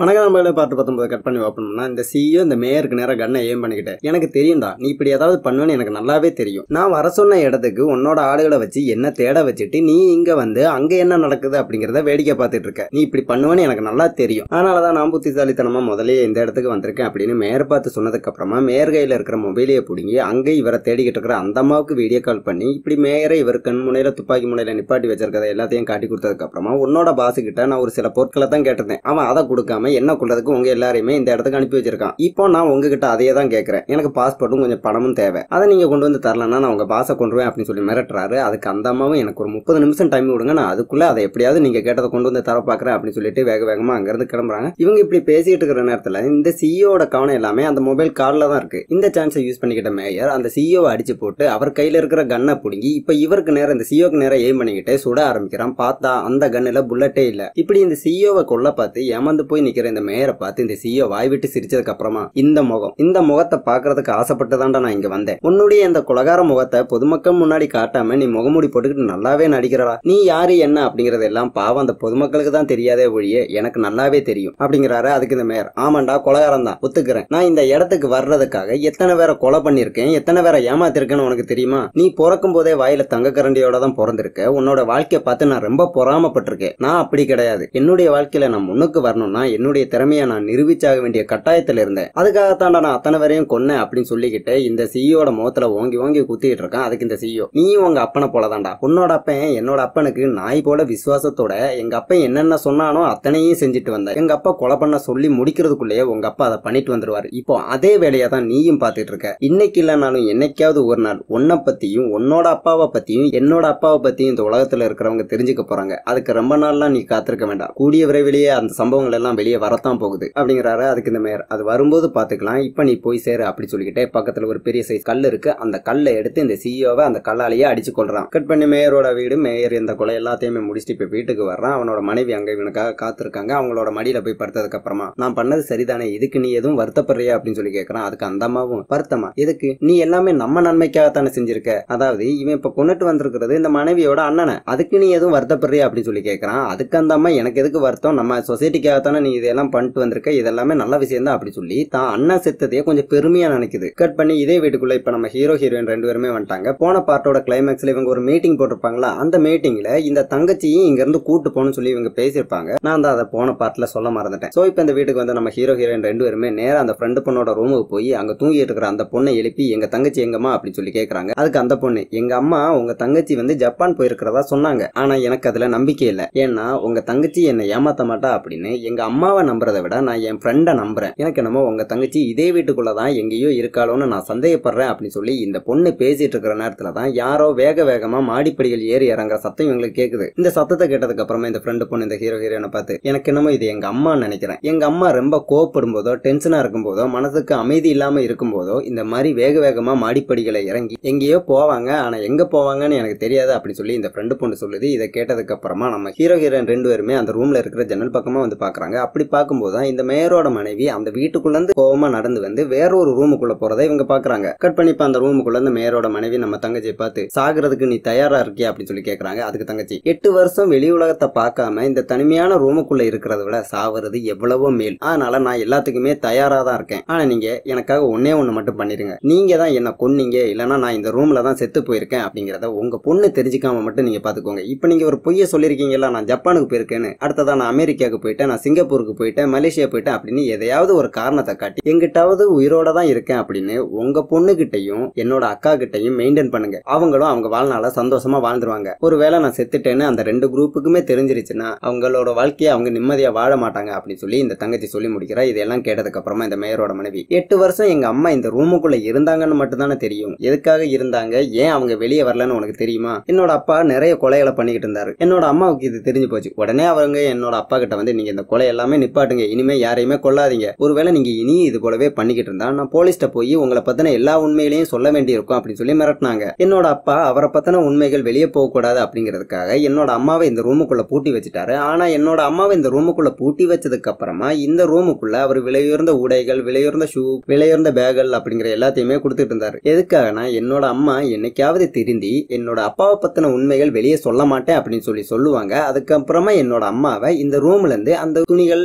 வணக்கம் நம்மள பார்த்து பத்தொன்பது கட் பண்ணி ஓப்பன் பண்ணா இந்த சிஇஓ இந்த மேயருக்கு நேரம் கண்ணை ஏம் பண்ணிக்கிட்டேன் எனக்கு தெரியும்டா நீ இப்படி ஏதாவது பண்ணுவேன்னு எனக்கு நல்லாவே தெரியும் நான் வர சொன்ன இடத்துக்கு உன்னோட ஆளுகளை வச்சு என்ன தேட வச்சுட்டு நீ இங்க வந்து அங்க என்ன நடக்குது அப்படிங்கறத வேடிக்கை பார்த்துட்டு இருக்க நீ இப்படி பண்ணுவேன்னு எனக்கு நல்லா தெரியும் அதனாலதான் நான் புத்திசாலித்தனமா முதலே இந்த இடத்துக்கு வந்திருக்கேன் அப்படின்னு மேயர் பார்த்து சொன்னதுக்கு அப்புறமா மேயர் கையில இருக்கிற மொபைலையே பிடுங்கி அங்க இவரை தேடிக்கிட்டு இருக்கிற அந்த அம்மாவுக்கு வீடியோ கால் பண்ணி இப்படி மேயரை இவர் கண் முனையில துப்பாக்கி முனையில நிப்பாட்டி வச்சிருக்கதை எல்லாத்தையும் காட்டி கொடுத்ததுக்கு அப்புறமா உன்னோட பாசு கிட்ட நான் ஒரு சில பொருட்களை தான் கேட்டிருந்தேன் அவன் அதை கொடுக்காம என்ன கொள்றதுக்கு உங்க எல்லாரையுமே இந்த இடத்துக்கு அனுப்பி வச்சிருக்கான் இப்போ நான் உங்ககிட்ட அதையே தான் கேட்கறேன் எனக்கு பாஸ்போர்ட்டும் கொஞ்சம் பணமும் தேவை அதை நீங்க கொண்டு வந்து தரலன்னா நான் உங்க பாசை கொண்டுருவேன் அப்படின்னு சொல்லி மிரட்டுறாரு அதுக்கு அந்த அம்மாவும் எனக்கு ஒரு முப்பது நிமிஷம் டைம் விடுங்க நான் அதுக்குள்ள அதை எப்படியாவது நீங்க கேட்டதை கொண்டு வந்து தர பாக்குறேன் அப்படின்னு சொல்லிட்டு வேக வேகமா அங்கிருந்து கிளம்புறாங்க இவங்க இப்படி பேசிட்டு இருக்கிற நேரத்துல இந்த சிஇஓட கவனம் எல்லாமே அந்த மொபைல் கார்ல தான் இருக்கு இந்த சான்ஸை யூஸ் பண்ணிக்கிட்ட மேயர் அந்த சிஇஓ அடிச்சு போட்டு அவர் கையில இருக்கிற கன்னை பிடுங்கி இப்ப இவருக்கு நேரம் இந்த சிஇஓக்கு நேரம் எய்ம் பண்ணிக்கிட்டு சுட ஆரம்பிக்கிறான் பார்த்தா அந்த கன்னுல புல்லட்டே இல்ல இப்படி இந்த சிஇஓவை கொல்ல பார்த்து ஏமாந்து போய் நிக்கிற இந்த மேயரை பார்த்து இந்த சிஇஓ வாய் விட்டு சிரிச்சதுக்கு அப்புறமா இந்த முகம் இந்த முகத்தை பாக்குறதுக்கு ஆசைப்பட்டு நான் இங்க வந்தேன் உன்னுடைய இந்த கொலகார முகத்தை பொதுமக்கள் முன்னாடி காட்டாம நீ முகமூடி போட்டுக்கிட்டு நல்லாவே நடிக்கிறடா நீ யாரு என்ன அப்படிங்கறது எல்லாம் பாவம் அந்த பொதுமக்களுக்கு தான் தெரியாதே ஒழிய எனக்கு நல்லாவே தெரியும் அப்படிங்கிறாரு அதுக்கு இந்த மேயர் ஆமாண்டா கொலகாரம் தான் ஒத்துக்கிறேன் நான் இந்த இடத்துக்கு வர்றதுக்காக எத்தனை பேரை கொலை பண்ணிருக்கேன் எத்தனை பேரை ஏமாத்திருக்கேன்னு உனக்கு தெரியுமா நீ பிறக்கும் போதே வாயில தங்க கரண்டியோட தான் பிறந்திருக்க உன்னோட வாழ்க்கையை பார்த்து நான் ரொம்ப பொறாமப்பட்டிருக்கேன் நான் அப்படி கிடையாது என்னுடைய வாழ்க்கையில நான் முன்னுக்கு வரணும்னா என்னுடைய திறமையை நான் நிரூபிச்சாக வேண்டிய கட்டாயத்துல இருந்தேன் அதுக்காகத்தாண்டா நான் அத்தனை பேரையும் கொன்னேன் அப்படின்னு சொல்லிக்கிட்டு இந்த சிஇஓட முகத்துல ஓங்கி ஓங்கி குத்திட்டு இருக்கான் அதுக்கு இந்த சிஇஓ நீயும் உங்க அப்பனை போலதான்டா உன்னோட அப்பன் என்னோட அப்பனுக்கு நாய் போல விசுவாசத்தோட எங்க அப்பன் என்னென்ன சொன்னானோ அத்தனையும் செஞ்சுட்டு வந்தார் எங்க அப்பா கொலை பண்ண சொல்லி முடிக்கிறதுக்குள்ளேயே உங்க அப்பா அதை பண்ணிட்டு வந்துருவாரு இப்போ அதே வேலையை தான் நீயும் பார்த்துட்டு இருக்க இன்னைக்கு இல்லைனாலும் என்னைக்காவது ஒரு நாள் உன்னை பத்தியும் உன்னோட அப்பாவை பத்தியும் என்னோட அப்பாவை பத்தியும் இந்த உலகத்துல இருக்கிறவங்க தெரிஞ்சுக்க போறாங்க அதுக்கு ரொம்ப நாள்லாம் நீ காத்திருக்க வேண்டாம் கூடிய விரைவிலேயே அந்த சம்பவங்கள் எல்லாம் வெளியே வரத்தான் போகுது அப்படிங்கிறாரு அதுக்கு இந்த மேயர் அது வரும்போது பாத்துக்கலாம் இப்ப நீ போய் சேரு அப்படி சொல்லிக்கிட்டே பக்கத்துல ஒரு பெரிய சைஸ் கல் இருக்கு அந்த கல்லை எடுத்து இந்த சிஇஓவை அந்த கல்லாலேயே அடிச்சு கொள்றான் கட் பண்ணி மேயரோட வீடு மேயர் இந்த கொலை எல்லாத்தையுமே முடிச்சுட்டு இப்ப வீட்டுக்கு வர்றான் அவனோட மனைவி அங்க இவனுக்காக காத்திருக்காங்க அவங்களோட மடியில போய் படுத்ததுக்கு அப்புறமா நான் பண்ணது சரிதானே இதுக்கு நீ எதுவும் வருத்தப்படுறியா அப்படின்னு சொல்லி கேட்கறான் அதுக்கு அந்த அம்மாவும் வருத்தமா எதுக்கு நீ எல்லாமே நம்ம நன்மைக்காகத்தானே செஞ்சிருக்க அதாவது இவன் இப்ப கொண்டுட்டு வந்திருக்கிறது இந்த மனைவியோட அண்ணனை அதுக்கு நீ எதுவும் வருத்தப்படுறியா அப்படின்னு சொல்லி கேட்கறான் அதுக்கு அந்த அம்மா எனக்கு எதுக்கு வருத்தம் நம்ம சொசைட்டிக்காகத்தானே நீ இதெல்லாம் பண்ணிட்டு வந்திருக்க இதெல்லாமே நல்ல விஷயம் தான் அப்படி சொல்லி தான் அண்ணன் செத்ததையே கொஞ்சம் பெருமையா நினைக்குது கட் பண்ணி இதே வீட்டுக்குள்ள இப்ப நம்ம ஹீரோ ஹீரோயின் ரெண்டு பேருமே வந்துட்டாங்க போன பார்ட்டோட கிளைமேக்ஸ்ல இவங்க ஒரு மீட்டிங் போட்டிருப்பாங்களா அந்த மீட்டிங்ல இந்த தங்கச்சியும் இங்க இருந்து கூட்டு போகணும்னு சொல்லி இவங்க பேசியிருப்பாங்க நான் தான் அதை போன பார்ட்ல சொல்ல மறந்துட்டேன் சோ இப்போ இந்த வீட்டுக்கு வந்து நம்ம ஹீரோ ஹீரோயின் ரெண்டு பேருமே நேரா அந்த ஃப்ரெண்டு பொண்ணோட ரூமுக்கு போய் அங்க தூங்கிட்டு இருக்கிற அந்த பொண்ணை எழுப்பி எங்க தங்கச்சி எங்கம்மா அப்படின்னு சொல்லி கேக்குறாங்க அதுக்கு அந்த பொண்ணு எங்க அம்மா உங்க தங்கச்சி வந்து ஜப்பான் போயிருக்கிறதா சொன்னாங்க ஆனா எனக்கு அதுல நம்பிக்கை இல்ல ஏன்னா உங்க தங்கச்சி என்னை ஏமாத்த மாட்டா அப்படின்னு எங்க அம்மாவை நம்புறதை விட நான் என் ஃப்ரெண்டை நம்புறேன் எனக்கு என்னமோ உங்க தங்கச்சி இதே வீட்டுக்குள்ளதான் எங்கேயோ இருக்காளோன்னு நான் சந்தேகப்படுறேன் அப்படின்னு சொல்லி இந்த பொண்ணு பேசிட்டு இருக்கிற நேரத்துல தான் யாரோ வேக வேகமா மாடிப்படிகள் ஏறி இறங்குற சத்தம் இவங்களுக்கு கேக்குது இந்த சத்தத்தை கேட்டதுக்கு அப்புறமா இந்த ஃப்ரெண்டு பொண்ணு இந்த ஹீரோ ஹீரோனை பார்த்து எனக்கு என்னமோ இது எங்க அம்மா நினைக்கிறேன் எங்க அம்மா ரொம்ப கோவப்படும் போதோ டென்ஷனா இருக்கும் போதோ மனசுக்கு அமைதி இல்லாம இருக்கும் போதோ இந்த மாதிரி வேக வேகமா மாடிப்படிகளை இறங்கி எங்கேயோ போவாங்க ஆனா எங்க போவாங்கன்னு எனக்கு தெரியாது அப்படி சொல்லி இந்த ஃப்ரெண்டு பொண்ணு சொல்லுது இதை கேட்டதுக்கு அப்புறமா நம்ம ஹீரோ ஹீரோயின் ரெண்டு பேருமே அந்த ரூம்ல இருக்கிற ஜன்னல் பக்கமா வந்து பாக்குறாங்க அப்படி பார்க்கும்போது தான் இந்த மேயரோட மனைவி அந்த வீட்டுக்குள்ள இருந்து கோவமா நடந்து வந்து வேற ஒரு ரூமுக்குள்ள போறதை இவங்க பாக்குறாங்க கட் பண்ணி இப்ப அந்த ரூமுக்குள்ள இருந்து மேயரோட மனைவி நம்ம தங்கச்சியை பார்த்து சாகுறதுக்கு நீ தயாரா இருக்கியா அப்படின்னு சொல்லி கேக்குறாங்க அதுக்கு தங்கச்சி எட்டு வருஷம் வெளி உலகத்தை பார்க்காம இந்த தனிமையான ரூமுக்குள்ள இருக்கிறத விட சாவறது எவ்வளவோ மேல் அதனால நான் எல்லாத்துக்குமே தயாரா தான் இருக்கேன் ஆனா நீங்க எனக்காக ஒன்னே ஒண்ணு மட்டும் பண்ணிருங்க நீங்க தான் என்ன கொன்னீங்க இல்லைன்னா நான் இந்த ரூம்ல தான் செத்து போயிருக்கேன் அப்படிங்கறத உங்க பொண்ணு தெரிஞ்சுக்காம மட்டும் நீங்க பாத்துக்கோங்க இப்ப நீங்க ஒரு பொய்ய சொல்லிருக்கீங்கல்ல நான் ஜப்பானுக்கு போயிருக்கேன்னு அடுத்ததா நான் அமெரிக்காவுக்கு போயிட்டேன் நான் சிங்கப்பூருக்கு போயிட்டேன் மலேசியா போயிட்டேன் அப்படின்னு எதையாவது ஒரு காரணத்தை காட்டி எங்கிட்டாவது உயிரோட தான் இருக்கேன் அப்படின்னு உங்க பொண்ணு கிட்டையும் என்னோட அக்கா கிட்டையும் மெயின்டைன் பண்ணுங்க அவங்களும் அவங்க வாழ்நாள சந்தோஷமா வாழ்ந்துருவாங்க ஒருவேளை நான் செத்துட்டேன்னு அந்த ரெண்டு குரூப்புக்குமே தெரிஞ்சிருச்சுன்னா அவங்களோட வாழ்க்கையை அவங்க நிம்மதியா வாழ மாட்டாங்க அப்படின்னு சொல்லி இந்த தங்கச்சி சொல்லி முடிக்கிறா இதெல்லாம் கேட்டதுக்கு அப்புறமா இந்த மேயரோட மனைவி எட்டு வருஷம் எங்க அம்மா இந்த ரூமுக்குள்ள இருந்தாங்கன்னு மட்டும் தானே தெரியும் எதுக்காக இருந்தாங்க ஏன் அவங்க வெளியே வரலன்னு உனக்கு தெரியுமா என்னோட அப்பா நிறைய கொலைகளை பண்ணிக்கிட்டு இருந்தாரு என்னோட அம்மாவுக்கு இது தெரிஞ்சு போச்சு உடனே அவங்க என்னோட அப்பா கிட்ட வந்து நீங்க இந்த கொலை எல்லாமே நிப்பாட்டுங்க இனிமே யாரையுமே கொல்லாதீங்க ஒருவேளை நீங்க இனி இது போலவே பண்ணிக்கிட்டு இருந்தா நான் போலீஸ்ட போய் உங்களை பத்தின எல்லா உண்மைகளையும் சொல்ல வேண்டியிருக்கும் அப்படின்னு சொல்லி மிரட்டினாங்க என்னோட அப்பா அவரை பத்தின உண்மைகள் வெளியே போக கூடாது அப்படிங்கிறதுக்காக என்னோட அம்மாவை இந்த ரூமுக்குள்ள பூட்டி வச்சுட்டாரு ஆனா என்னோட அம்மாவை இந்த ரூமுக்குள்ள பூட்டி வச்சதுக்கு அப்புறமா இந்த ரூமுக்குள்ள அவர் விலையுயர்ந்த உடைகள் விலையுயர்ந்த ஷூ விலையுயர்ந்த பேகல் அப்படிங்கிற எல்லாத்தையுமே கொடுத்துட்டு இருந்தாரு எதுக்காகனா என்னோட அம்மா என்னைக்காவது திருந்தி என்னோட அப்பாவை பத்தின உண்மைகள் வெளியே சொல்ல மாட்டேன் அப்படின்னு சொல்லி சொல்லுவாங்க அதுக்கப்புறமா என்னோட அம்மாவை இந்த ரூம்ல இருந்து அந்த துணிகள்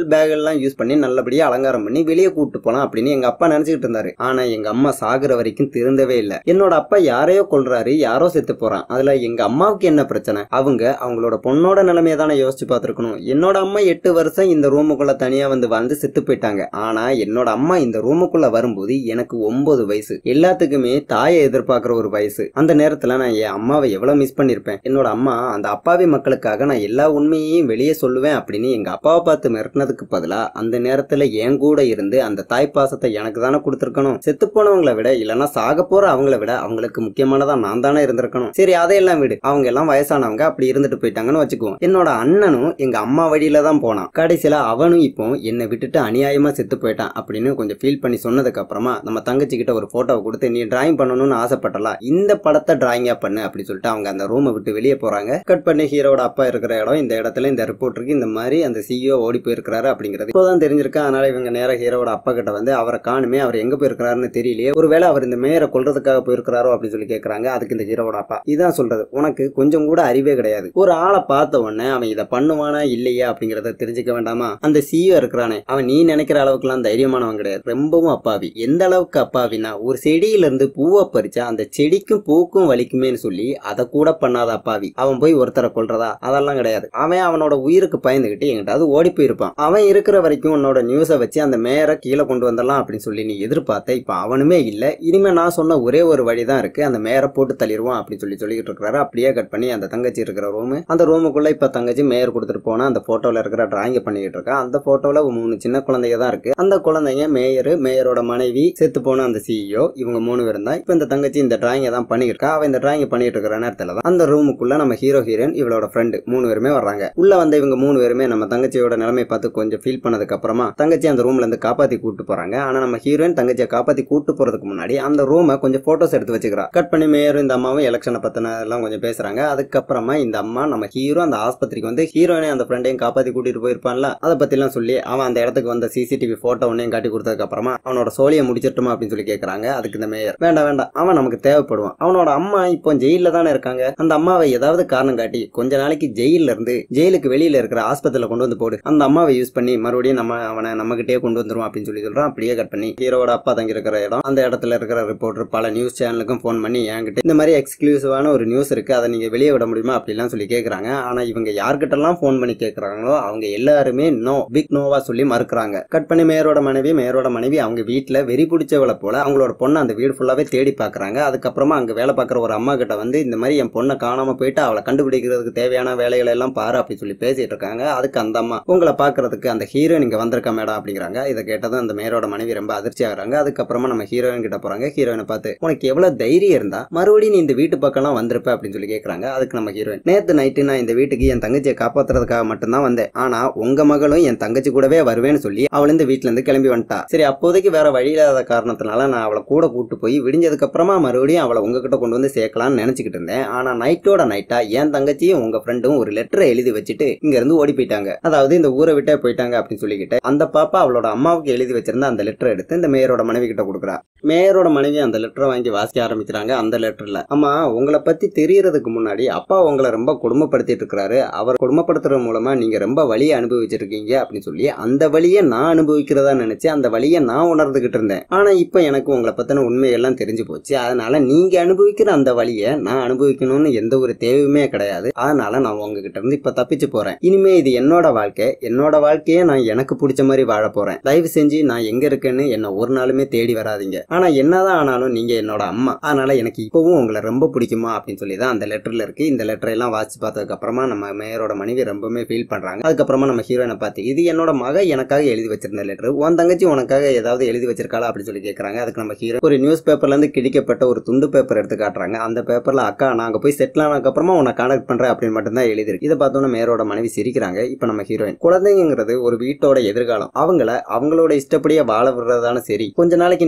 பேக் எல்லாம் யூஸ் பண்ணி நல்லபடியா அலங்காரம் பண்ணி வெளியே கூட்டு போலாம் அப்படின்னு எங்க அப்பா நினைச்சுக்கிட்டு இருந்தாரு ஆனா எங்க அம்மா சாகுற வரைக்கும் திருந்தவே இல்ல என்னோட அப்பா யாரையோ கொல்றாரு யாரோ செத்து போறான் அதுல எங்க அம்மாவுக்கு என்ன பிரச்சனை அவங்க அவங்களோட பொண்ணோட நிலைமையை தானே யோசிச்சு பார்த்திருக்கணும் என்னோட அம்மா எட்டு வருஷம் இந்த ரூமுக்குள்ள தனியா வந்து வாழ்ந்து செத்து போயிட்டாங்க ஆனா என்னோட அம்மா இந்த ரூமுக்குள்ள வரும்போது எனக்கு ஒன்பது வயசு எல்லாத்துக்குமே தாயை எதிர்பார்க்கிற ஒரு வயசு அந்த நேரத்துல நான் என் அம்மாவை எவ்வளவு மிஸ் பண்ணிருப்பேன் என்னோட அம்மா அந்த அப்பாவி மக்களுக்காக நான் எல்லா உண்மையையும் வெளியே சொல்லுவேன் அப்படின்னு எங்க அப்பாவை பார்த்து மிரட்டினதுக்கு பதிலா அந்த நேரத்துல என் கூட இருந்து அந்த தாய்ப்பாசத்தை எனக்கு தானே கொடுத்துருக்கணும் செத்து போனவங்களை விட இல்லைன்னா சாக போற அவங்கள விட அவங்களுக்கு முக்கியமானதா நான் தானே இருந்திருக்கணும் சரி அதையெல்லாம் விடு அவங்க எல்லாம் வயசானவங்க அப்படி இருந்துட்டு போயிட்டாங்கன்னு வச்சுக்குவோம் என்னோட அண்ணனும் எங்க அம்மா வழியில தான் போனான் கடைசியில அவனும் இப்போ என்னை விட்டுட்டு அநியாயமா செத்து போயிட்டான் அப்படின்னு கொஞ்சம் ஃபீல் பண்ணி சொன்னதுக்கு அப்புறமா நம்ம தங்கச்சி கிட்ட ஒரு போட்டோவை கொடுத்து நீ டிராயிங் பண்ணணும்னு ஆசைப்பட்டலா இந்த படத்தை டிராயிங்கா பண்ணு அப்படி சொல்லிட்டு அவங்க அந்த ரூமை விட்டு வெளியே போறாங்க கட் பண்ணி ஹீரோட அப்பா இருக்கிற இடம் இந்த இடத்துல இந்த ரிப்போர்ட்டருக்கு இந்த மாதிரி அந்த சிஇஓ ஓடி போயிருக்கிறாரு அப்படிங்கிறது இப்போதான் தெரிஞ்சிருக்கு அதனால இவங்க நேரா ஹீரோட அப்பா கிட்ட வந்து அவரை காணுமே அவர் எங்க போயிருக்கிறாருன்னு தெரியலையே ஒருவேளை அவர் இந்த மேயரை கொல்றதுக்காக போயிருக்கிறாரோ அப்படின்னு சொல்லி கேக்குறாங்க அதுக்கு இந்த ஹீரோட அப்பா இதான் சொல்றது உனக்கு கொஞ்சம் கூட அறிவே கிடையாது ஒரு ஆளை பார்த்த உடனே அவன் இதை பண்ணுவானா இல்லையா அப்படிங்கறத தெரிஞ்சுக்க வேண்டாமா அந்த சிஇஓ இருக்கிறானே அவன் நீ நினைக்கிற அளவுக்குலாம் தைரியமானவன் கிடையாது ரொம்பவும் அப்பாவி எந்த அளவுக்கு அப்பாவினா ஒரு செடியில இருந்து பூவை பறிச்சா அந்த செடிக்கும் பூக்கும் வலிக்குமேன்னு சொல்லி அதை கூட பண்ணாத அப்பாவி அவன் போய் ஒருத்தரை கொல்றதா அதெல்லாம் கிடையாது அவன் அவனோட உயிருக்கு பயந்துகிட்டு எங்கிட்டாவது ஓடி போயிருப்பான் அவன் இருக்கிற வரைக்கும் உன்னோட நியூஸை வச்சு அந்த மேயரை கீழே கொண்டு வந்துடலாம் அப்படின்னு சொல்லி நீ எதிர்பார்த்த இப்ப அவனுமே இல்ல இனிமே நான் சொன்ன ஒரே ஒரு வழிதான் இருக்கு அந்த மேயரை போட்டு தள்ளிடுவான் அப்படின்னு சொல்லி சொல்லிட்டு இருக்கிறாரு அப்படியே கட் பண்ணி அந்த தங்கச்சி இருக்கிற ரூம் அந்த ரூமுக்குள்ள இப்ப தங்கச்சி மேயர் கொடுத்துட்டு போனா அந்த போட்டோல இருக்கிற டிராயிங்க பண்ணிக்கிட்டு இருக்கா அந்த போட்டோல மூணு சின்ன குழந்தைங்க தான் இருக்கு அந்த குழந்தைங்க மேயர் மேயரோட மனைவி செத்து போன அந்த சிஇஓ இவங்க மூணு பேரும் தான் இப்ப இந்த தங்கச்சி இந்த டிராயிங்கை தான் பண்ணிட்டு இருக்கா அவ இந்த டிராயிங் பண்ணிட்டு இருக்கிற நேரத்துல தான் அந்த ரூமுக்குள்ள நம்ம ஹீரோ ஹீரோயின் இவளோட ஃப்ரெண்டு மூணு பேருமே வர்றாங்க உள்ள வந்த இவங்க மூணு பேருமே நம்ம தங்கச்சியோட நிலைமை பார்த்து கொஞ்சம் ஃபீல் பண்ணதுக்கு அப்புறமா தங்கச்சி அந்த ரூம்ல இருந்து காப்பாத்தி கூட்டு போறாங்க ஆனா நம்ம ஹீரோயின் தங்கச்சியை காப்பாத்தி கூட்டு போறதுக்கு முன்னாடி அந்த ரூமை கொஞ்சம் போட்டோஸ் எடுத்து வச்சுக்கிறா கட் பண்ணி மேயரும் இந்த அம்மாவும் எலெக்ஷனை பத்தின எல்லாம் கொஞ்சம் பேசுறாங்க அதுக்கப்புறமா இந்த அம்மா நம்ம ஹீரோ அந்த ஆஸ்பத்திரிக்கு வந்து ஹீரோயினை அந்த ஃப்ரெண்டையும் காப்பாத்தி கூட்டிட்டு போயிருப்பான்ல அதை பத்தி எல்லாம் சொல்லி அவன் அந்த இடத்துக்கு வந்த சிசிடிவி போட்டோ ஒன்னையும் காட்டி கொடுத்ததுக்கு அப்புறமா அவனோட சோழியை முடிச்சிட்டுமா அப்படின்னு சொல்லி கேக்குறாங்க அதுக்கு இந்த மேயர் வேண்டாம் வேண்டாம் அவன் நமக்கு தேவைப்படுவான் அவனோட அம்மா இப்போ ஜெயில தானே இருக்காங்க அந்த அம்மாவை ஏதாவது காரணம் காட்டி கொஞ்ச நாளைக்கு ஜெயில இருந்து ஜெயிலுக்கு வெளியில இருக்கிற ஆஸ்பத்திரியில கொண்டு வந்து போடு அந்த அம்மாவை யூஸ் பண்ணி மறுபடியும் நம்ம அவனை நம்ம கிட்டே கொண்டு வந்துருவோம் அப்படின்னு சொல்லி சொல்றான் அப்படியே கட் பண்ணி ஹீரோட அப்பா தங்கி இருக்கிற இடம் அந்த இடத்துல இருக்கிற ரிப்போர்ட்டர் பல நியூஸ் சேனலுக்கும் ஃபோன் பண்ணி என்கிட்ட இந்த மாதிரி எக்ஸ்க்ளூசிவான ஒரு நியூஸ் இருக்கு அதை நீங்க வெளியே விட முடியுமா அப்படிலாம் சொல்லி கேக்குறாங்க ஆனா இவங்க யார்கிட்டலாம் ஃபோன் பண்ணி கேக்குறாங்களோ அவங்க எல்லாருமே நோ பிக் நோவா சொல்லி மறுக்கிறாங்க கட் பண்ணி மேயரோட மனைவி மேயரோட மனைவி அவங்க வீட்டுல வெறி பிடிச்சவளை போல அவங்களோட பொண்ணை அந்த வீடு ஃபுல்லாவே தேடி பாக்குறாங்க அதுக்கப்புறமா அங்க வேலை பார்க்குற ஒரு அம்மா கிட்ட வந்து இந்த மாதிரி என் பொண்ணை காணாம போயிட்டு அவளை கண்டுபிடிக்கிறதுக்கு தேவையான வேலைகளை எல்லாம் பாரு அப்படி சொல்லி பேசிட்டு இருக்காங்க அதுக்கு அந்த அம்மா உங்களை பாக்குறதுக்கு அந்த ஹீரோயின் இங்க வந்திருக்க மேடம் அப்படிங்கிறாங்க இதை கேட்டதும் அந்த மேயரோட மனைவி ரொம்ப அதிர்ச்சி ஆகுறாங்க அதுக்கப்புறமா நம்ம ஹீரோயின் கிட்ட போறாங்க ஹீரோயினை பார்த்து உனக்கு எவ்வளவு தைரியம் இருந்தா மறுபடியும் நீ இந்த வீட்டு பக்கம்லாம் வந்திருப்ப அப்படின்னு சொல்லி கேக்குறாங்க அதுக்கு நம்ம ஹீரோயின் நேத்து நைட்டு நான் இந்த வீட்டுக்கு என் தங்கச்சியை காப்பாத்துறதுக்காக மட்டும்தான் வந்தேன் ஆனா உங்க மகளும் என் தங்கச்சி கூடவே வருவேன்னு சொல்லி அவள் இந்த வீட்டுல இருந்து கிளம்பி வந்துட்டா சரி அப்போதைக்கு வேற வழி இல்லாத காரணத்தினால நான் அவளை கூட கூட்டு போய் விடிஞ்சதுக்கு அப்புறமா மறுபடியும் அவளை உங்ககிட்ட கொண்டு வந்து சேர்க்கலாம்னு நினைச்சுக்கிட்டு இருந்தேன் ஆனா நைட்டோட நைட்டா என் தங்கச்சியும் உங்க ஃப்ரெண்டும் ஒரு லெட்டரை எழுதி வச்சுட்டு இங்க இருந்து ஓடி போயிட்டாங்க அதாவது இந்த ஊரை விட்டே போயிட்டாங்க அப்படின்னு சொல்லிக்கிட்டு அந்த பாப்பா அவளோட அம்மாவுக்கு எழுதி வச்சிருந்த அந்த லெட்டர் எடுத்து இந்த மேயரோட மனைவி கிட்ட கொடுக்குறா மேயரோட மனைவி அந்த லெட்டரை வாங்கி வாசிக்க ஆரம்பிக்கிறாங்க அந்த லெட்டர்ல அம்மா உங்களை பத்தி தெரியறதுக்கு முன்னாடி அப்பா உங்களை ரொம்ப கொடுமைப்படுத்திட்டு இருக்கிறாரு அவர் கொடுமைப்படுத்துறது மூலமா நீங்க ரொம்ப வழியை அனுபவிச்சிருக்கீங்க அப்படின்னு சொல்லி அந்த வழியை நான் அனுபவிக்கிறதா நினைச்சு அந்த வழியை நான் உணர்ந்துகிட்டு இருந்தேன் ஆனா இப்ப எனக்கு உங்களை பத்தின உண்மையெல்லாம் தெரிஞ்சு போச்சு அதனால நீங்க அனுபவிக்கிற அந்த வழியை நான் அனுபவிக்கணும்னு எந்த ஒரு தேவையுமே கிடையாது அதனால நான் உங்ககிட்ட இருந்து இப்ப தப்பிச்சு போறேன் இனிமே இது என்னோட வாழ்க்கை என்னோட வாழ்க்கையை நான் எனக்கு பிடிச்ச மாதிரி வாழ போறேன் தயவு செஞ்சு நான் எங்க இருக்கேன்னு என்ன ஒரு நாளுமே தேடி வராதீங்க ஆனா என்னதான் ஆனாலும் நீங்க என்னோட அம்மா அதனால எனக்கு இப்பவும் உங்களை ரொம்ப பிடிக்குமா அப்படின்னு சொல்லி தான் அந்த லெட்டர்ல இருக்கு இந்த லெட்டர் எல்லாம் வாசிச்சு பார்த்ததுக்கு அப்புறமா நம்ம மேயரோட மனைவி ரொம்பவே ஃபீல் பண்றாங்க அதுக்கப்புறமா நம்ம ஹீரோயினை பார்த்து இது என்னோட மக எனக்காக எழுதி வச்சிருந்த லெட்டர் உன் தங்கச்சி உனக்காக ஏதாவது எழுதி வச்சிருக்காளா அப்படின்னு சொல்லி கேக்குறாங்க அதுக்கு நம்ம ஹீரோ ஒரு நியூஸ் பேப்பர்ல இருந்து கிழிக்கப்பட்ட ஒரு துண்டு பேப்பர் எடுத்து காட்டுறாங்க அந்த பேப்பர்ல அக்கா நாங்க போய் செட்டில் ஆனதுக்கு அப்புறமா உன்னை கான்டாக்ட் பண்றேன் அப்படின்னு மட்டும் தான் எழுதிருக்கு இதை பார்த்தோன்னா மேயரோட மனைவி சிரிக்கிறாங்க இப்ப நம்ம ஹீரோயின் குழந்தைங்கிறது ஒரு வீட்டோட எதிர்காலம் அவங்கள அவங்களோட இஷ்டப்படியே வாழ விடுறதான சரி கொஞ்ச நாளைக்கு நீங்க அவங்க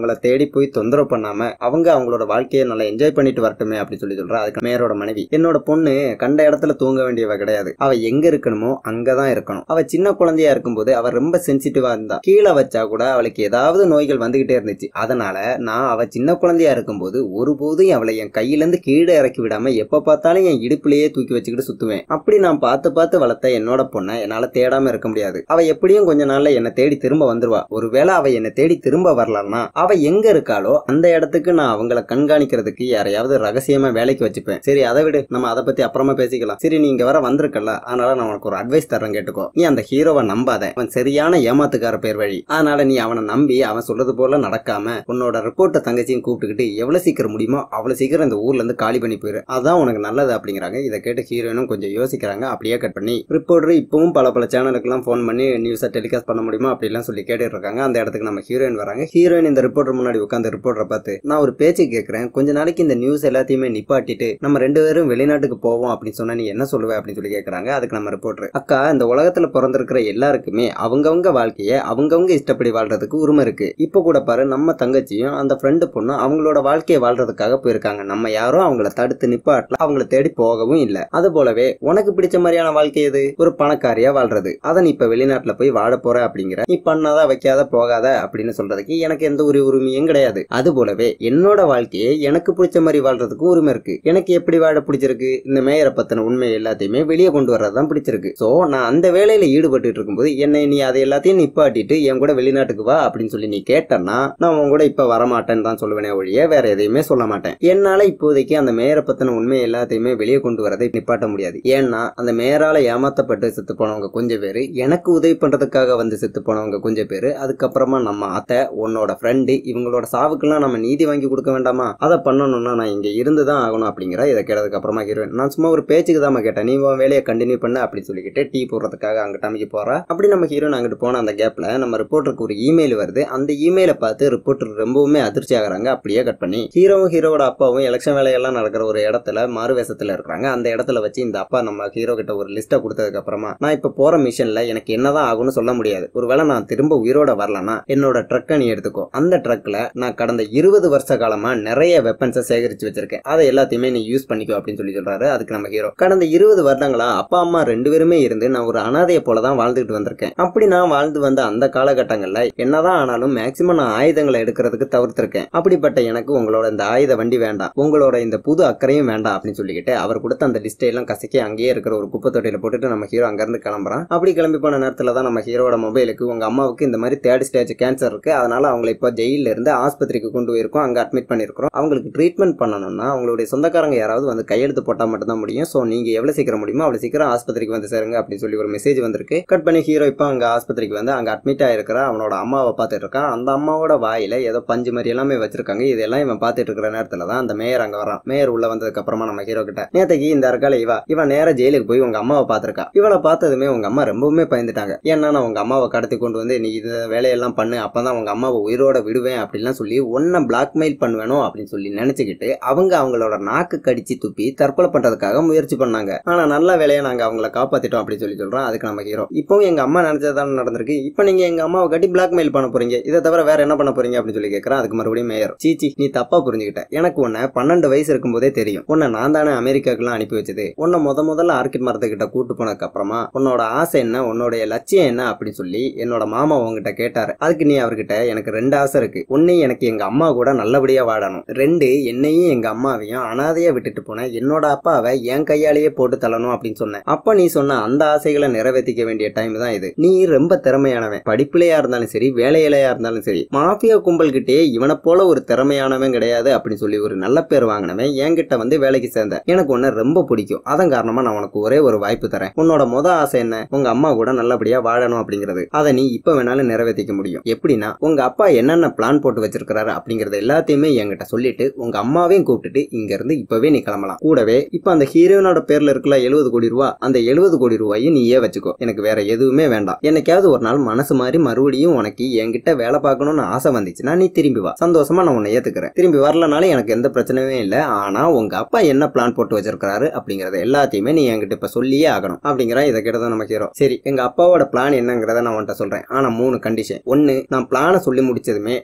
அவங்கள தேடி போய் தொந்தரவு பண்ணாம அவங்க அவங்களோட வாழ்க்கையை நல்லா என்ஜாய் பண்ணிட்டு வரட்டுமே அப்படின்னு சொல்லி சொல்றா அதுக்கு மேயரோட மனைவி என்னோட பொண்ணு கண்ட இடத்துல தூங்க வேண்டியவ கிடையாது அவ எங்க இருக்கணுமோ அங்கதான் இருக்கணும் அவ சின்ன குழந்தையா இருக்கும்போது அவ ரொம்ப சென்சிட்டிவா இருந்தா கீழே வச்சா கூட அவளுக்கு ஏதாவது நோய்கள் வந்துகிட்டே இருந்துச்சு அதனால நான் அவ சின்ன குழந்தையா இருக்கும்போது ஒருபோதும் அவளை என் கையில இருந்து கீழே இறக்கி விடாம எப்ப பார்த்தாலும் என் இடுப்புலயே தூக்கி வச்சுக்கிட்டு சுத்துவேன் அப்படி நான் பார்த்து பார்த்து வளர்த்த என்னோட பொண்ணை என்னால தேடாம இருக்க முடியாது அவ எப்படியும் கொஞ்ச நாள்ல என்னை தேடி திரும்ப வந்துருவா ஒருவேளை அவ என்னை தேடி திரும்ப வரலன்னா அவ எங்க இருக்காளோ அந்த இடத்துக்கு நான் அவங்கள கண்காணிக்கிறதுக்கு யாரையாவது ரகசியமா வேலைக்கு வச்சுப்பேன் சரி அதை விடு நம்ம அதை பத்தி அப்புறமா பேசிக்கலாம் சரி நீ இங்க வர வந்திருக்கல அதனால நான் உனக்கு ஒரு அட்வைஸ் தரேன் கேட்டுக்கோ நீ அந்த ஹீரோவை நம்பாத அவன் சரியான ஏமாத்துக்கார பேர் வழி அதனால நீ அவனை நம்பி அவன் சொல்றது போல நடக்காம உன்னோட ரிப்போர்ட்டை தங்கச்சியும் கூப்பிட்டுக்கிட்டு எவ்வளவு சீக்கிரம் முடியுமோ அவ்வளவு சீக்கிரம் இந்த ஊர்ல இருந்து காலி பண்ணி போயிரு அதான் உனக்கு நல்லது அப்படிங்கிறாங்க இதை கேட்டு ஹீரோயினும் கொஞ்சம் யோசிக்கிறாங்க அப்படியே கட் பண்ணி ரிப்போர்ட்டர் இப்பவும் பல பல சேனலுக்குலாம் ஃபோன் பண்ணி நியூஸை டெலிகாஸ்ட் பண்ண முடியுமா அப்படிலாம் சொல்லி கேட்டுட்டு இருக்காங்க அந்த இடத்துக்கு நம்ம ஹீரோயின் வராங்க ஹீரோயின் இந்த ரிப்போர்ட்டர் முன்னாடி உட்காந்து ரிப்போர்ட்டரை பார்த்து நான் ஒரு பேச்சு கேட்கறேன் கொஞ்ச நாளைக்கு இந்த நியூஸ் எல்லாத்தையுமே நிப்பாட்டிட்டு நம்ம ரெண்டு பேரும் வெளிநாட்டுக்கு போவோம் அப்படின்னு சொன்னா நீ என்ன சொல்லுவ அப்படின்னு சொல்லி கேட்கறாங்க அதுக்கு நம்ம ரிப்போர்ட்டர் அக்கா இந்த உலகத்துல பிறந்திருக்கிற எல்லாருக்குமே அவங்கவங்க வாழ்க்கைய அவங்கவங்க இஷ்டப்படி வாழ்றதுக்கு உரிமை இருக்கு இப்போ கூட பாரு நம்ம தங்கச்சியும் அந்த ஃப்ரெண்டு பொண்ணும் அவங்களோட வாழ்க்கையை வாழ்றதுக்காக போயிருக்காங்க நம்ம யாரும் அவங்கள தடுத்து நிப்பாட்டல அவங்கள தேடி போகவும் இல்ல அது போலவே உனக்கு பிடிச்ச மாதிரியான வாழ்க்கை எது ஒரு பணக்காரியா வாழ்றது அதை நீ இப்ப வெளிநாட்டுல போய் வாழ போற அப்படிங்கிற நீ பண்ணாத வைக்காத போகாத அப்படின்னு சொல்றதுக்கு எனக்கு எந்த ஒரு உரிமையும் கிடையாது அது போலவே என்னோட வாழ்க்கையை எனக்கு பிடிச்ச மாதிரி வாழ்றதுக்கு உரிமை இருக்கு எனக்கு எப்படி வாழ பிடிச்சிருக்கு இந்த மேயரை பத்தின உண்மை எல்லாத்தையுமே வெளியே கொண்டு வர்றதுதான் பிடிச்சிருக்கு சோ நான் அந்த வேலையில ஈடுபட்டு இருக்கும்போது என்னை நீ அதை எல்லாத்தையும் நிப்பாட்டிட்டு என் கூட வெளிநாட்டுக்கு வா அப்படின்னு சொல்லி நீ கேட்டன்னா நான் உன் கூட இப்ப வரமாட்டேன்னு தான் சொல்லுவேனே ஒழிய வேற எதையுமே சொல்ல மாட்டேன் என்னால இப்போதைக்கு அந்த மேயரை பத்தின உண்மை எல்லாத்தையுமே வெளியே கொண்டு வரதை நிப்பாட்ட முடியாது ஏன்னா அந்த மேயரால ஏமாத்தப்பட்டு செத்து போனவங்க கொஞ்சம் பேரு எனக்கு உதவி பண்றதுக்காக வந்து செத்து போனவங்க கொஞ்சம் பேரு அதுக்கப்புறமா நம்ம அத்தை உன்னோட ஃப்ரெண்டு இவங்களோட சாவுக்கெல்லாம் நம்ம நீதி வாங்கி கொடுக்க வேண்டாமா அதை பண்ணணும்னா நான் இங்க இருந்து தான் ஆகணும் அப்படிங்கிற இதை கேட்டதுக்கு அப்புறமா ஹீரோயின் நான் சும்மா ஒரு பேச்சுக்கு தான் கேட்டேன் நீ உன் வேலையை கண்டினியூ பண்ண அப்படின்னு சொல்லிக்கிட்டு டீ போடுறதுக்காக அங்கிட்ட அமைக்க போறா அப்படி நம்ம ஹீரோயின் அங்கிட்டு போன அந்த கேப்ல நம்ம ரிப்போர்ட்டருக்கு ஒரு இமெயில் வருது அந்த இமெயிலை பார்த்து ரிப்போர்ட்டர் ரொம்பவுமே அதிர்ச்சி ஆகுறாங்க அப்படியே கட் பண்ணி ஹீரோவும் ஹீரோவோட அப்பாவும் எலெக்ஷன் வேலையெல்லாம் நடக்கிற ஒரு இடத்துல மாறு வேஷத்துல இருக்கிறாங்க அந்த இடத்துல வச்சு இந்த அப்பா நம்ம ஹீரோ கிட்ட ஒரு லிஸ்ட்டை கொடுத்ததுக்கு அப்புறமா நான் இப்ப போற மிஷன்ல எனக்கு என்னதான் ஆகும்னு சொல்ல முடியாது ஒருவேளை நான் திரும்ப உயிரோட வரலன்னா என்னோட ட்ரக்கை நீ எடுத்துக்கோ அந்த ட்ரக்ல நான் கடந்த இருபது வருஷ காலமா நிறைய வெப்பன்ஸை சேகரிச்சு வச்சிருக்கேன் அதை எல்லாத்தையுமே நீ யூஸ் பண்ணிக்கோ அப்படின்னு சொல்லி சொல்றாரு அதுக்கு நம்ம ஹீரோ கடந்த இருபது வருடங்களா அப்பா அம்மா ரெண்டு பேருமே இருந்து நான் ஒரு அனாதையை போல தான் வாழ்ந்துட்டு வந்திருக்கேன் அப்படி நான் வாழ்ந்து வந்த அந்த காலகட்டங்கள்ல என்னதான் ஆனாலும் மேக்சிமம் நான் ஆயுதங்களை எடுக்கிறதுக்கு தவிர்த்திருக்கேன் அப்படிப்பட்ட எனக்கு உங்களோட இந்த ஆயுத வண்டி வேண்டாம் உங்களோட இந்த புது அக்கறையும் வேண்டாம் அப்படின்னு சொல்லிக்கிட்டு அவர் கொடுத்த அந்த லிஸ்டை எல்லாம் கசக்கி அங்கேயே இருக்கிற ஒரு குப்பை தொட்டியில போட்டுட்டு நம்ம ஹீரோ அங்கிருந்து கிளம்புறான் அப்படி கிளம்பி போன நேரத்துல தான் நம்ம ஹீரோட மொபைலுக்கு உங்க அம்மாவுக்கு இந்த மாதிரி தேர்ட் ஸ்டேஜ் கேன்சர் இருக்கு அதனால அவங்களை இப்போ ஜெயில இருந்து ஆஸ்பத்திரிக்கு கொண்டு போயிருக்கோம் அங்க அட்மிட் பண்ணிருக்கிறோம் அவங்களுக்கு ட்ரீட்மெண்ட் பண்ணணும்னா அவங்களுடைய சொந்தக்காரங்க யாராவது வந்து கையெழுத்து போட்டா மட்டும் தான் முடியும் ஸோ நீங்க எவ்வளவு சீக்கிரம் முடியுமோ அவ்வளவு சீக்கிரம் ஆஸ்பத்திரிக்கு வந்து சேருங்க அப்படின்னு சொல்லி ஒரு மெசேஜ் வந்திருக்கு கட் பண்ணி ஹீரோ இப்போ அங்க ஆஸ்பத்திரிக்கு வந்து அங்க அட்மிட் ஆயிருக்கிற அவனோட அம்மாவை பார்த்துட்டு இருக்கான் அந்த அம்மாவோட வாயில ஏதோ பஞ்சு மாதிரி எல்லாமே வச்சிருக்காங்க இதெல்லாம் இவன் பார்த்துட்டு இருக்கிற நேரத்துல தான் அந்த மேயர் அங்க வரான் மேயர் உள்ள வந்ததுக்கு அப்புறமா நம்ம ஹீரோ கிட்ட நேத்தைக்கு இந்த இருக்கால இவா இவன் நேர ஜெயிலுக்கு போய் உங்க அம்மாவை பார்த்திருக்கா இவளை பார்த்ததுமே உங்க அம்மா ரொம்பவுமே பயந்துட்டாங்க ஏன்னா நான் உங்க அம்மாவை கடத்தி கொண்டு வந்து நீ இந்த வேலையெல்லாம் பண்ணு அப்பதான் உங்க அம்மாவை உயிரோட விடுவேன் அப்படின்லாம் சொல்லி ஒன்ன பிளாக்மெயில் பண்ணுவேனோ அப்படின்னு சொல்லி நினைச்சுக்கிட்டு அவங்க அவங்களோட நாக்கு கடிச்சு துப்பி தற்கொலை பண்றதுக்காக முயற்சி பண்ணாங்க ஆனா நல்ல வேலையை நாங்க அவங்கள காப்பாத்திட்டோம் அப்படின்னு சொல்லி சொல்றோம் அதுக்கு நம்ம ஹீரோ இப்பவும் எங்க அம்மா நினைச்சதான நடந்திருக்கு இப்போ நீங்க எங்க அம்மாவை கட்டி பிளாக்மெயில் பண்ண போறீங்க இதை தவிர வேற என்ன பண்ண போறீங்க அப்படின்னு சொல்லி கேட்கறேன் அதுக்கு மறுபடியும் மேயர் சீச்சி நீ தப்பா புரிஞ்சுக்கிட்ட எனக்கு உன்னை பன்னெண்டு வயசு இருக்கும்போதே தெரியும் உன்னை நான் தானே அமெரிக்காக்கெல்லாம் அனுப்பி வச்சது உன்னை முத முதல்ல ஆர்கிட் மரத்துக்கிட்ட கூட்டு போனதுக்கு அப்புறமா உன்னோட ஆசை என்ன உன்னோட லட்சியம் என்ன அப்படின்னு சொல்லி என்னோட மாமா உங்ககிட்ட கேட்டாரு அதுக்கு நீ அவர்கிட்ட எனக்கு ரெண்டு ஆசை இருக்கு ஒன்னு எனக்கு எங்க அம்மா கூட நல்லபடியா வாழணும் ரெண்டு என்னையும் எங்க அம்மாவையும் அனாதையா விட்டுட்டு போன என்னோட அப்பாவை என் கையாலேயே போட்டு தள்ளணும் அப்படின்னு சொன்னேன் அப்ப நீ சொன்ன அந்த ஆசைகளை நிறைவேற்றிக்க வேண்டிய டைம் தான் இது நீ ரொம்ப திறமையானவன் படிப்புலையா இருந்தாலும் சரி வேலையிலையா இருந்தாலும் சரி மாஃபியா கும்பல் கிட்டே இவனை போல ஒரு திறமையானவன் கிடையாது அப்படின்னு சொல்லி ஒரு நல்ல பேர் வாங்கினவன் என்கிட்ட வந்து வேலைக்கு சேர்ந்த எனக்கு உன்னை ரொம்ப பிடிக்கும் அதன் காரணமா நான் உனக்கு ஒரே ஒரு வாய்ப்பு தரேன் உன்னோட முத ஆசை என்ன உங்க அம்மா கூட நல்லபடியா வாழணும் அப்படிங்கிறது அதை நீ இப்ப வேணாலும் நிறைவேற்றிக்க முடியும் எப்படின்னா உங்க அப்பா என்னென்ன பிளான் போட்டு வச்சிருக்கிறாரு அப்படிங்கறது எல்லாத்தையுமே என்கிட்ட சொல்லிட்டு உங்க அம்மாவையும் கூப்பிட்டுட்டு இங்க இருந்து இப்பவே நீ கிளம்பலாம் கூடவே இப்ப அந்த ஹீரோயினோட பேர்ல இருக்கல எழுபது கோடி ரூபா அந்த எழுபது கோடி ரூபாயும் நீயே வச்சுக்கோ எனக்கு வேற எதுவுமே வேண்டாம் என்னைக்காவது ஒரு நாள் மனசு மாதிரி மறுபடியும் உனக்கு என்கிட்ட வேலை பார்க்கணும்னு ஆசை வந்துச்சுன்னா நீ திரும்பி வா சந்தோஷமா நான் உன்னை ஏத்துக்கிறேன் திரும்பி வரலனாலும் எனக்கு எந்த பிரச்சனையும் இல்ல ஆனா உங்க அப்பா என்ன பிளான் போட்டு வச்சிருக்காரு அப்படிங்கறத எல்லாத்தையுமே நீ என்கிட்ட இப்ப சொல்லியே ஆகணும் அப்படிங்கிற இதை கேட்டதான் நம்ம ஹீரோ சரி எங்க அப்பாவோட பிளான் என்னங்கிறத நான் உன்கிட்ட சொல்றேன் ஆனா மூணு கண்டிஷன் ஒன்னு நான் பிளானை சொல்லி முடிச்சதுமே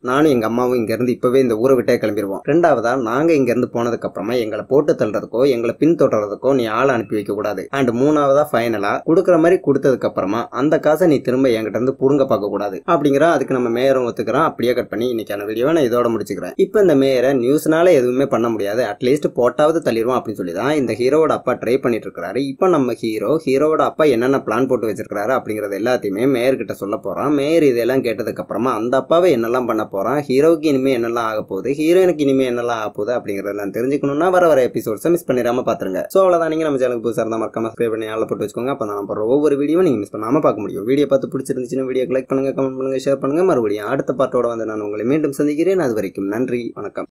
நானும் எங்க அம்மாவும் இங்க இருந்து இப்பவே இந்த ஊரை விட்டே கிளம்பிடுவோம் ரெண்டாவதா நாங்க இங்க இருந்து போனதுக்கு அப்புறமா எங்களை போட்டு தள்ளுறதுக்கோ எங்களை பின்தொடர்றதுக்கோ நீ ஆள் அனுப்பி வைக்க கூடாது அண்ட் மூணாவதா ஃபைனலா கொடுக்குற மாதிரி கொடுத்ததுக்கு அப்புறமா அந்த காசை நீ திரும்ப என்கிட்ட இருந்து புடுங்க பார்க்க கூடாது அப்படிங்கிற அதுக்கு நம்ம மேயரும் ஒத்துக்கிறோம் அப்படியே கட் பண்ணி இன்னைக்கான வீடியோவை நான் இதோட முடிச்சுக்கிறேன் இப்போ இந்த மேயரை நியூஸ்னால எதுவுமே பண்ண முடியாது அட்லீஸ்ட் போட்டாவது தள்ளிடுவோம் அப்படின்னு சொல்லி தான் இந்த ஹீரோவோட அப்பா ட்ரை பண்ணிட்டு இருக்காரு இப்போ நம்ம ஹீரோ ஹீரோவோட அப்பா என்னென்ன பிளான் போட்டு வச்சிருக்காரு அப்படிங்கறது எல்லாத்தையுமே மேயர் கிட்ட சொல்ல போறான் மேயர் இதெல்லாம் கேட்டதுக்கு அப்புறமா அந்த அப்பாவை என்னெல்லாம் பண்ண போறான் ஹீரோவுக்கு இனிமே என்னெல்லாம் ஆக போகுது ஹீரோயினுக்கு இனிமே என்னெல்லாம் ஆக போகுது அப்படிங்கறதெல்லாம் தெரிஞ்சுக்கணும்னா வர வர எபிசோட்ஸை மிஸ் பண்ணிடாம பாத்துருங்க ஸோ அவ்வளோதான் நீங்க நம்ம சேனலுக்கு புதுசாக இருந்தால் மறக்காம சப்ஸ்கிரைப் பண்ணி ஆள போட்டு வச்சுக்கோங்க அப்போ நான் போகிற ஒவ்வொரு வீடியோ நீங்க மிஸ் பண்ணாம பார்க்க முடியும் வீடியோ பார்த்து பிடிச்சிருந்துச்சுன்னா வீடியோ லைக் பண்ணுங்க கமெண்ட் பண்ணுங்க ஷேர் பண்ணுங்க மறுபடியும் அடுத்த பாட்டோட வந்து நான் உங்களை மீண்டும் சந்திக்கிறேன் அது வரைக்கும் நன்றி வணக்கம்